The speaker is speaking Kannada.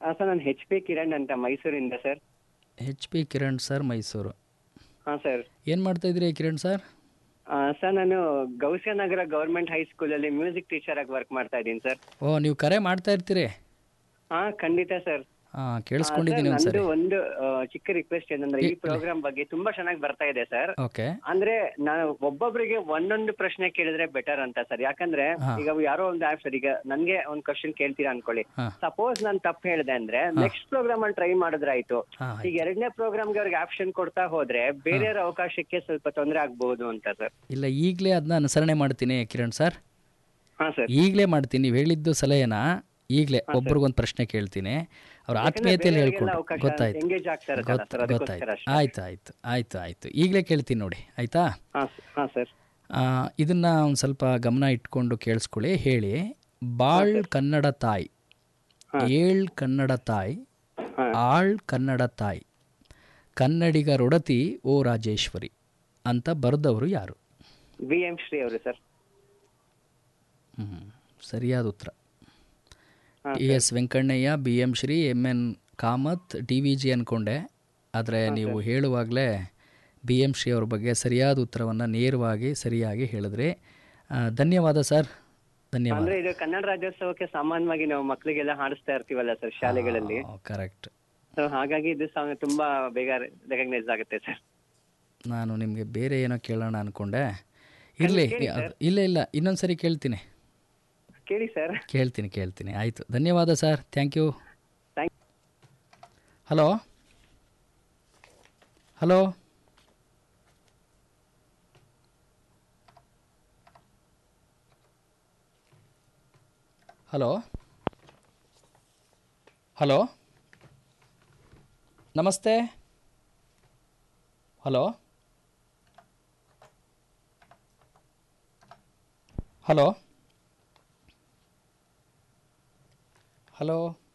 ಸರ್ ನಾನು ಹೆಚ್ ಪಿ ಕಿರಣ್ ಅಂತ ಮೈಸೂರಿಂದ sir H P Kiran sir Mysuru ಹಾಂ ಸರ್ ಏನು ಮಾಡ್ತಾಯಿದ್ರಿ ಕಿರಣ್ ಸರ್ ಸರ್ ನಾನು ಗೌಸಿಯನಗರ ಗೌರ್ಮೆಂಟ್ ಹೈಸ್ಕೂಲಲ್ಲಿ ಮ್ಯೂಸಿಕ್ ಟೀಚರ್ ಆಗಿ ವರ್ಕ್ ಮಾಡ್ತಾ ಇದ್ದೀನಿ ಸರ್ ಓ ನೀವು ಕರೆ ಮಾಡ್ತಾ ಇರ್ತೀರಿ ಹಾಂ ಖಂಡಿತ ಸರ್ ಹಾಂ ಕೇಳಿಸ್ಕೊಂಡಿದ್ದೀನಿ ನಂದು ಒಂದ್ಸರಿ ಒಂದು ಆ, ಚಿಕ್ಕ ರಿಕ್ವೆಸ್ಟ್ ಏನಂದ್ರೆ ಈ ಪ್ರೋಗ್ರಾಮ್ ಬಗ್ಗೆ ತುಂಬಾ ಚೆನ್ನಾಗಿ ಬರ್ತಾ ಇದೆ ಸರ್ ಓಕೆ ಅಂದ್ರೆ ನಾನು ಒಬ್ಬೊಬ್ಬರಿಗೆ ಒಂದೊಂದು ಪ್ರಶ್ನೆ ಕೇಳಿದ್ರೆ ಬೆಟರ್ ಅಂತ ಸರ್ ಯಾಕಂದ್ರೆ ಹಾ. ಈಗ ಯಾರೋ ಒಂದು ಆಪ್ ಸರ್ ಈಗ ನನ್ಗೆ ಒಂದ್ ಕ್ವಶನ್ ಕೇಳ್ತೀರಾ ಅನ್ಕೊಳ್ಳಿ ಹಾ. ಸಪೋಸ್ ನಾನು ತಪ್ಪು ಹೇಳಿದೆ ಅಂದ್ರೆ ನೆಕ್ಸ್ಟ್ ಪ್ರೋಗ್ರಾಮ್ ಅಲ್ಲಿ ಟ್ರೈ ಮಾಡಿದ್ರೆ ಆಯ್ತು ಹಾಂ ಈಗ ಎರಡನೇ ಪ್ರೋಗ್ರಾಮ್ಗೆ ಅವ್ರಿಗೆ ಆಪ್ಷನ್ ಕೊಡ್ತಾ ಹೋದ್ರೆ ಬೇರೆಯವ್ರ ಅವಕಾಶಕ್ಕೆ ಸ್ವಲ್ಪ ತೊಂದರೆ ಆಗ್ಬಹುದು ಅಂತ ಸರ್ ಇಲ್ಲ ಈಗಲೇ ಅದನ್ನ ಅನುಸರಣೆ ಮಾಡ್ತೀನಿ ಕಿರಣ್ ಸರ್ ಹಾ ಸರ್ ಈಗಲೇ ಮಾಡ್ತೀನಿ ನೀವು ಹೇಳಿದ್ದು ಸಲಹೆನ ಈಗಲೇ ಒಬ್ರಿಗೊಂದು ಪ್ರಶ್ನೆ ಕೇಳ್ತೀನಿ ಅವ್ರ ಆತ್ಮೀಯತೆಯಲ್ಲಿ ಹೇಳ್ಕೊಡಿ ಅವಕಾಶ ಗೊತ್ತಾಯ್ತು ಎಂಗೇಜ್ ಆಗ್ತಾರೆ ಸರ್ ಗೊತ್ತ ಅದಕ್ಕೋಸ್ಕರ ಗೊತ್ತಾಯ್ತು ಅಷ್ಟೇ ಆಯ್ತು ಆಯ್ತು ಆಯ್ತು ಆಯ್ತು ಈಗಲೇ ಕೇಳ್ತೀನಿ ನೋಡಿ ಆಯ್ತಾ ಹಾ ಹಾ ಸರ್ ಆ, ಇದನ್ನ ಒಂದು ಸ್ವಲ್ಪ ಗಮನ ಇಟ್ಕೊಂಡು ಕೇಳಿಸ್ಕೊಳ್ಳಿ ಹೇಳಿ ಬಾಳ್ ಕನ್ನಡ ತಾಯಿ ಏಳ್ ಕನ್ನಡ ತಾಯಿ ಹಾ. ಆಳ್ ಕನ್ನಡ ತಾಯಿ ಕನ್ನಡಿಗರೊಡತಿ ಓ ರಾಜೇಶ್ವರಿ ಅಂತ ಬರೆದವರು ಯಾರು ಬಿ ಎಂ ಶ್ರೀ ಅವರು ಸರ್ ಹ್ಮ್. ಸರಿಯಾದ ಉತ್ತರ ಹಾ, T S Venkannaiah B M Shri M N Kamath D V G ಅಂದ್ಕೊಂಡೆ ಆದರೆ ನೀವು ಹೇಳುವಾಗಲೇ ಬಿ ಎಂ ಶ್ರೀ ಅವ್ರ ಬಗ್ಗೆ ಸರಿಯಾದ ಉತ್ತರವನ್ನು ನೇರವಾಗಿ ಸರಿಯಾಗಿ ಹೇಳಿದ್ರಿ ಆ, ಧನ್ಯವಾದ ಸರ್ ಧನ್ಯವಾದ ಅಂದ್ರೆ ಇದು ಕನ್ನಡ ರಾಜ್ಯೋತ್ಸವಕ್ಕೆ ಸಾಮಾನ್ಯವಾಗಿ ನಾವು ಮಕ್ಕಳಿಗೆಲ್ಲ ಹಾಡಿಸ್ತಾ ಇರ್ತೀವಲ್ಲ ಸರ್ ಶಾಲೆಗಳಲ್ಲಿ ಕರೆಕ್ಟ್ ಸೊ ಹಾಗಾಗಿ ಇದು ಸಾಂಗ್ ತುಂಬಾ ಬೇಗ ರೆಕಗ್ನೈಸ್ ಆಗುತ್ತೆ ಸರ್ ನಾನು ನಿಮಗೆ ಬೇರೆ ಏನೋ ಕೇಳೋಣ ಅಂದ್ಕೊಂಡೆ ಇರಲಿ ಇಲ್ಲ ಇಲ್ಲ ಇನ್ನೊಂದು ಸರಿ ಕೇಳ್ತೀನಿ ಕೇಳಿ ಸರ್ ಕೇಳ್ತೀನಿ ಕೇಳ್ತೀನಿ ಆಯಿತು ಧನ್ಯವಾದ sir thank you thank hello hello hello hello ನಮಸ್ತೆ ಹಲೋ ಹಲೋ ಹಲೋ